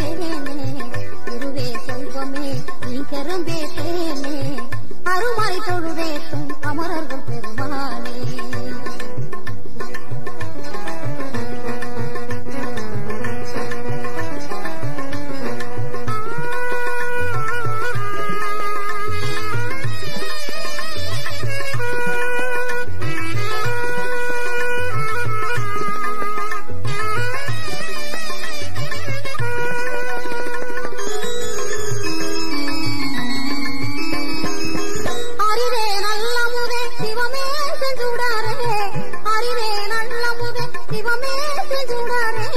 தேனே இருவே செல்வமே நீ கரும்பே தேனே அருமறை தொழுதேத்தும் அமரர்கள் பெருமானே அறிவே நல்ல முகே சிவமே செஞ்சுடாரே அறிவே நல்ல முகே சிவமே செஞ்சுடாரே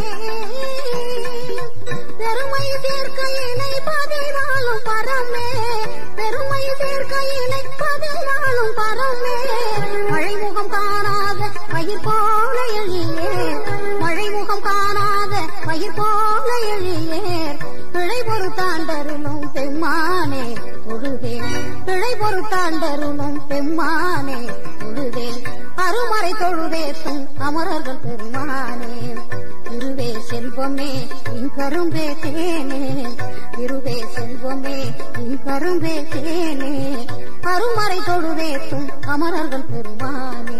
பெருமை சேர்க்கையினை பதினாலும் பரமே பெருமை சேர்க்கையினை பதினாலும் பரமே மழைமுகம் காணாத பயிர் போல எழியே மழைமுகம் காணாத பயிர் போல எழியே பிழை பொறுத்தாண்டருளும் பெம்மானே தொழுதே பிழை பொறுத்தாண்டருளும் பெம்மானே தொழுதே அருமறை தொழுதேத்தும் அமரர்கள் பெருமானே இருவே செல்வமே இங்கரும்பே தேனே இருவே செல்வமே இங்கரும்பே தேனே அருமறை தொழுதேத்தும் அமரர்கள் பெருமானே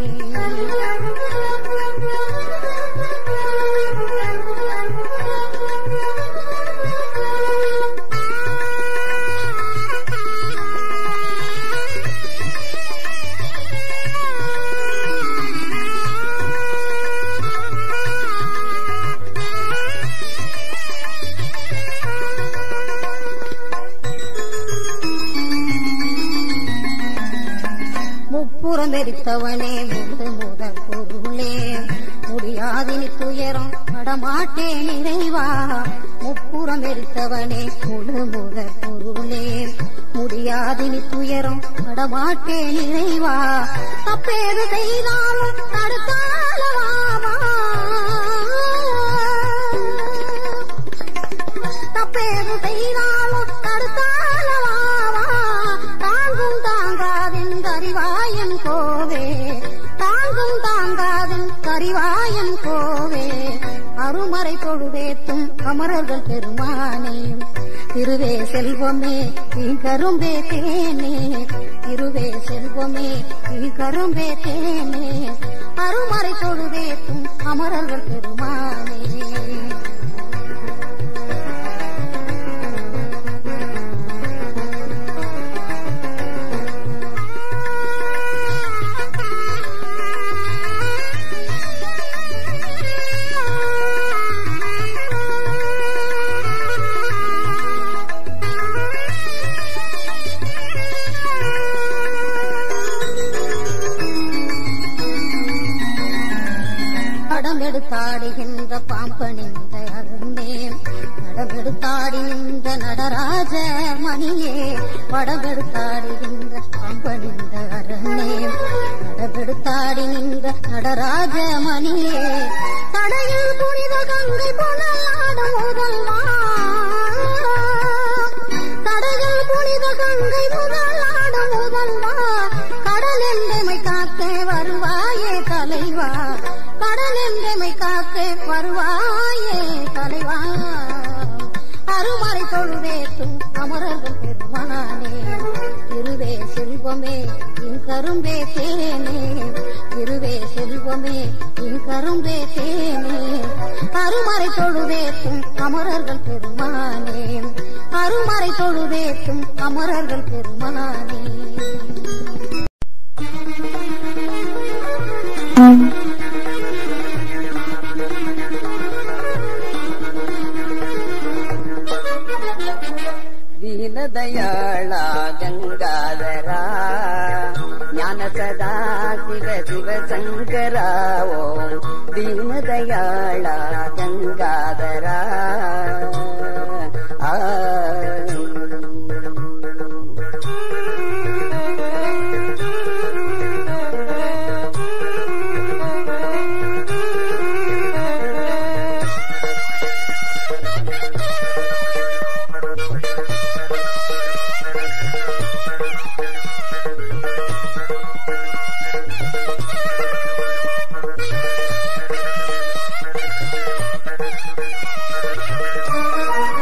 முப்புறம் எரித்தவனே முழு முதல் பொருளே முடியாதினி துயரம் படமாட்டேன் இறைவா முப்புறம் எரித்தவனே முழு முதல் பொருளே முடியாதினி துயரம் படமாட்டேன் இறைவா தப்பேது செய்தாலும் தடுத்தாலவாமா தப்பேது செய்தாலும் தடுத்தாலவாவா தாங்கும் தாங்காதின் கரிவாயன் கோவே தாங்கும் தாங்காதின் கரிவாயன் கோவே அருமறை பொழுதேத்தும் அமரர்கள் பெருமானே திருவே செல்வமே நீ கரும்பே தேனே திருவே செல்வமே நீ கரும்பே தேனே அருமறை பொழுதேத்தும் அமரர்கள் பெருமானே படமெடுத்தாடுகின்ற பாம்பணிந்த அருந்தே படமெடுத்தாடி நின்ற நடராஜ மணியே படமெடுத்தாடுகின்ற பாம்பணிந்த அருந்தே படமெடுத்தாடி நின்ற நடராஜ மணியே தடையில் புனித கங்கை புனலாடும் முதல்வா தடையில் புனித கங்கை முதலாடும் முதல்வா கடல் எந்தமை காக்க வருவாயே தலைவா கடல் எந்தமை காக்க வருவாயே தலைவா அருமறை தொழுவேத்தும் அமரர்கள் பெருமானே திருவே செல்வமே இன் கரும்பே தேனே திருவே செல்வமே இன் கரும்பே தேனே அருமறை தொழுவேத்தும் அமரர்கள் பெருமானே அருமறை தொழுவேத்தும் அமரர்கள் பெருமானே ದೀನದಯಾಳ ಗಂಗಾಧರ ಜ್ಞಾನ ಸದಾ ಶಿವ ಶಿವ ಶಂಕರ ಓಂ ದೀನದಯಾಳ ಗಂಗಾಧರ ಆ ஆ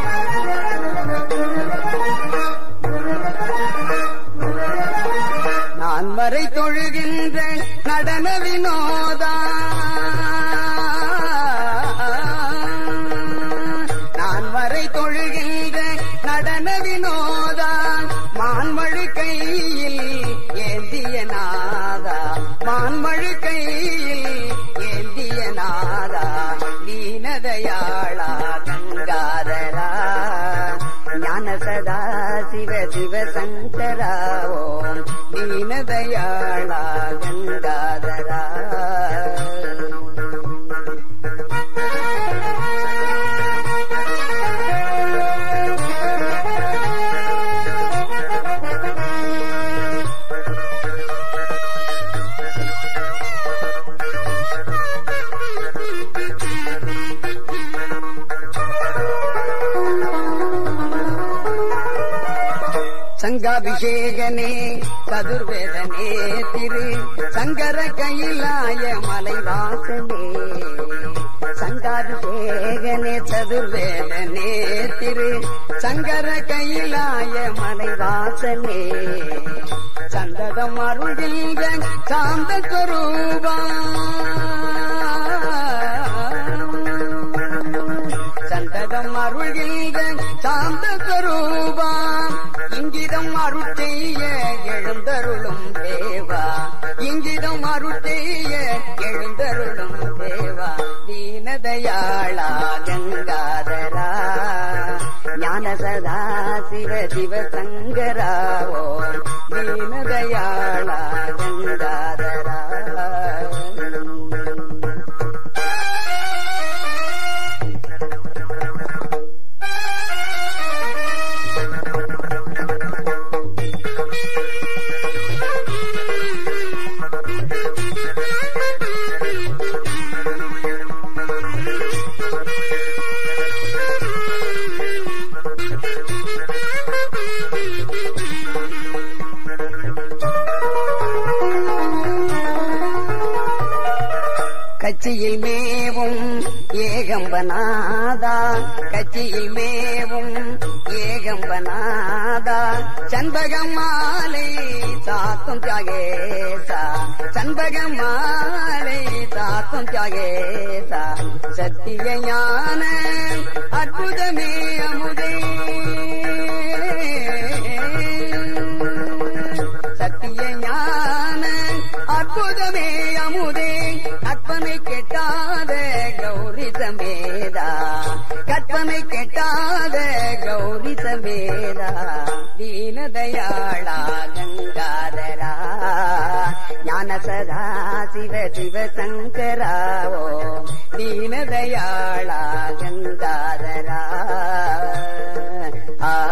நடன வினோதா மான்மழு கையில் ஏந்திய நாதா மான்மழு கையில் ஏந்திய நாதா தீனதயாளா கங்காதரா ஞான சதா சிவ சிவ சங்கரா ஓம் தீனதயாளா கங்காதரா சங்காபிஷேகனே சதுர்வேதனே திரு சங்கர கையிலாய மலைவாசனே சங்காபிஷேகனே சதுர்வேதனே திரு சங்கர கையிலாய மலைவாசனே சந்ததம் அருள்கின்ற சாந்த ஸ்வரூபா சந்ததம் அருள்கின்ற சாந்த ஸ்வரூபா இங்கிதம் அருட்செய்ய எழுந்தருளும் தேவா இங்கிதம் அருட்செய்ய எழுந்தருளும் தேவா தீனதயாளா கங்காதரா ஞான சதா சிவ சிவ சங்கராவோ தீனதயாளா கங்காதரா கட்சியில் மேவும் ஏகம்பநாதா கட்சியில் மேவும் ஏகம்பநாதா சண்பகம் மாலை சாத்தும் தியாகேசா சண்பகம் மாலை சாத்தும் தியாகேசா சத்திய ஞான அற்புதமே அமுதே சத்திய ஞான அற்புதமே அமுதே கற்பனை கெட்டாத கௌரி சமேதா கற்பனை கெட்டாத கௌரி சமேதா தீனதயாளா கங்காதரா ஞான சதா சிவ சிவ சங்கராவோ தீனதயாளா கங்காதரா ஆ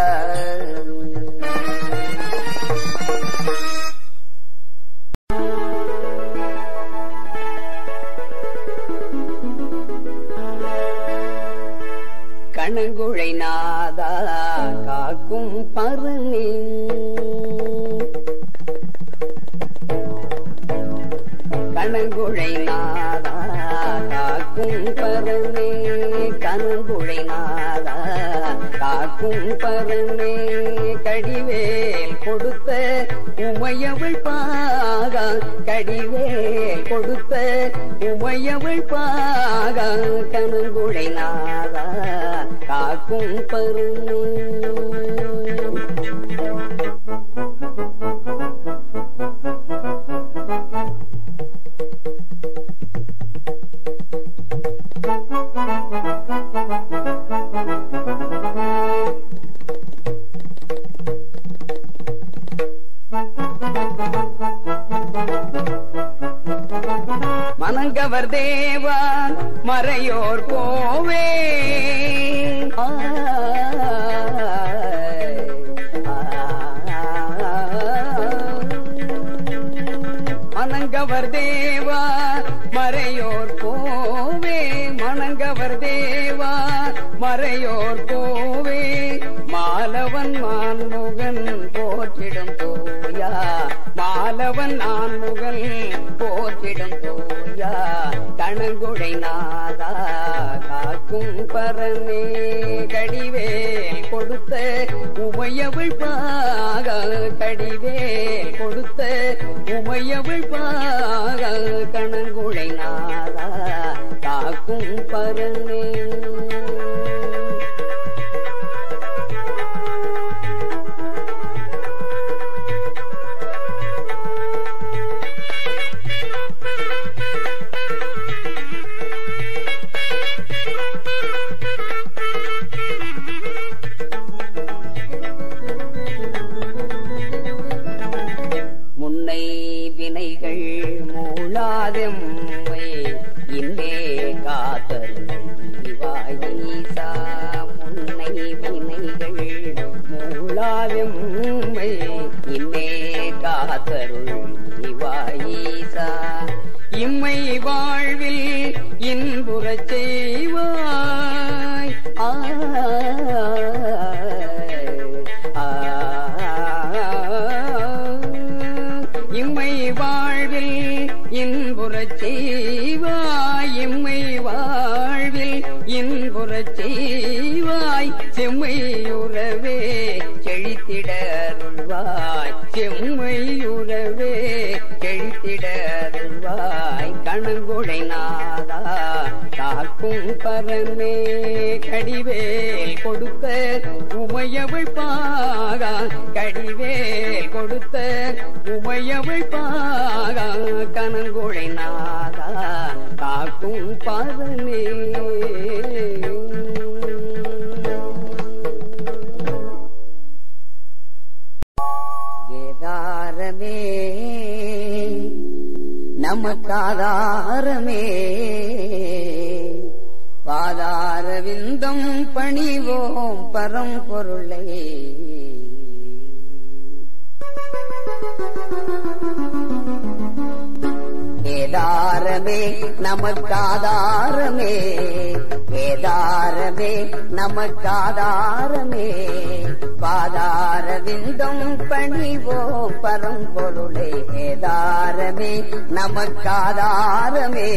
கணங்குழை நாதா காக்கும் பருணி கணங்குழை நாதா காக்கும் பருணி கணங்குழை நாதா காக்கும் பருணி கடிவேல் கொடுத்த உமையவள் பாகா கடிவேல் கொடுத்த உமையவள் பாகா கணங்குழை நாதா காக்கும் பருணி மனங்கவர் தேவா மறையோர் கோவே மணங்கவர் தேவா மறையோர் கோவே மணங்கவர் தேவா மறையோர் கோவே மாலவன் மான்முகன் போற்றிடும் தூயா மாலவன் ஆண்முகன் போற்றிடும் தூயா கணங்குடை நாதா காக்கும் பரமே கடிவேல் கொடுத்த உமையவள் பாக கடிவேல் கொடுத்த உமையவள் பாக கணங்குழை நாதா காக்கும் பரமே இம்மை வாழ்வில் இன்புறச் செய்வாய் இம்மை வாழ்வில் இன்புறச் செய்வாய் செம்மையுறவே செழித்திட அருள்வாய் செம்மையுறவே செழித்திட அருள்வாய் கணங்குழை நாதா காக்கும் பரமே கடிவேல் கொடுத்த உமையவள் பாகா கடிவேல் கொடுத்த உமையவள் பாகா கணங்குழை நாதா காக்கும் பரமே வேதாரமே நமக்காதாரமே பாதார விந்தம் பணிவோம் பரம்பொருளை கேதாரமே நமக்காதாரமே கேதாரமே நமக்காதாரமே பாதார விந்தம் பணிவோம் பரம்பொருளே கேதாரமே நமக்காதாரமே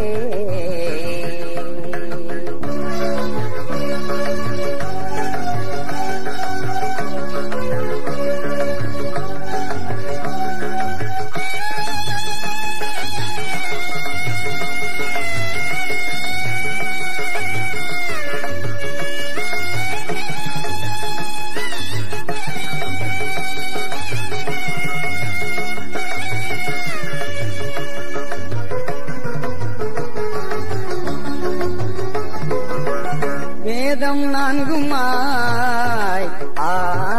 வேதம் நான்குமாய் ஆ,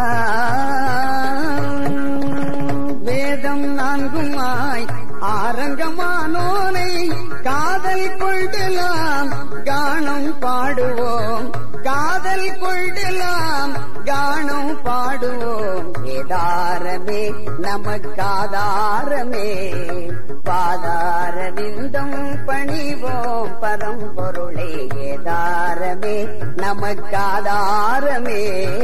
வேதம் நான்குமாய் ஆரங்கமானோனை காதல் கொள்ளலாம் கானம் பாடுவோம் காதல் கொள்ளலாம் கானம் பாடுவோம் கேதாரமே நமக்காதாரமே பாதார விந்தம் பணிவோம் பரம்பொருளே கேதாரமே நமக்காதாரமே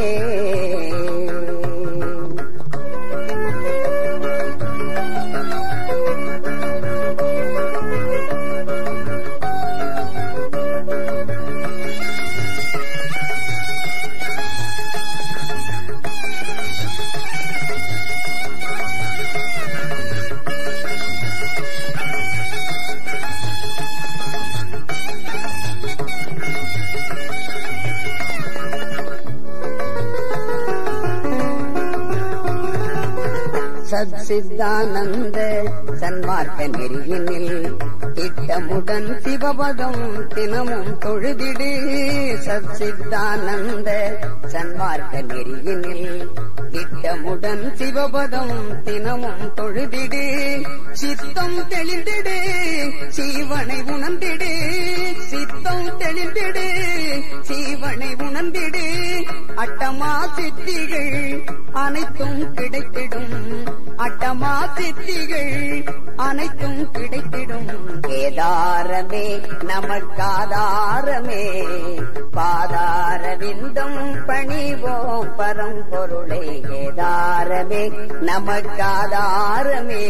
சத் சித்தானந்த சன்மார்க்க நெறியினில் திட்டமுடன் சிவபதம் தினமும் தொழுதிடு சத் சித்தானந்த சன்மார்க்க நெறியினில் திட்டமுடன் சிவபதம் தினமும் தொழுதிடு சித்தம் தெளிந்திடு சீவனை உணர்ந்திடு சித்தம் தெளிந்திடு சீவனை உணர்ந்திடு அட்டமா சித்திகள் அனைத்தும் கிடைத்திடும் அட்டமா சித்திகள் அனைத்தும் கிடைத்திடும் கேதாரமே நமக்காதாரமே பாதார விந்தம் பணிவோம் பரம்பொருளே கேதாரமே நமக்காதாரமே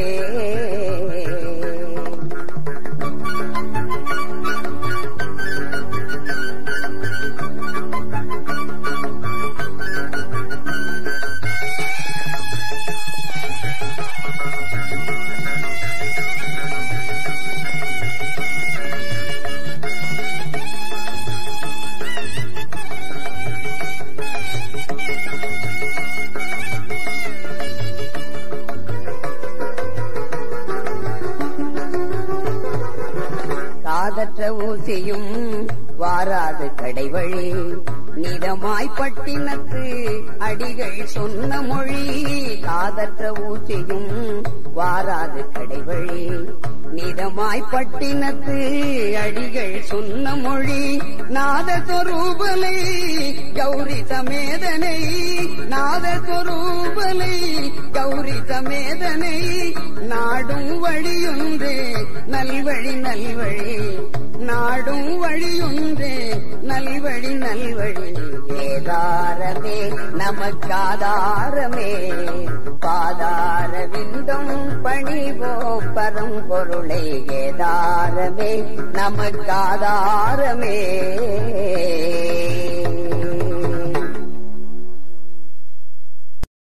காதற்ற ஊசியும் வாராது கடைவழி நிதமாய் பட்டினத்து அடிகள் சொன்ன மொழி காதற்ற ஊசியும் வாராது கடைவழி நிதமாய் பட்டினத்து அடிகள் சொன்ன மொழி மொழி நாதஸ்வரூபனை கௌரி சமேதனை நாதஸ்வரூபனை கௌரி சமேதனை நாடும் வழியுண்டு நல்வழி நல்வழி நாடும் வழியுண்டு நல்வழி நல்வழி வேதாரமே நமக்காதாரமே பாதார விந்தம் பணிவோ பரம்பொருளை ஏதாரமே நமக்காதாரமே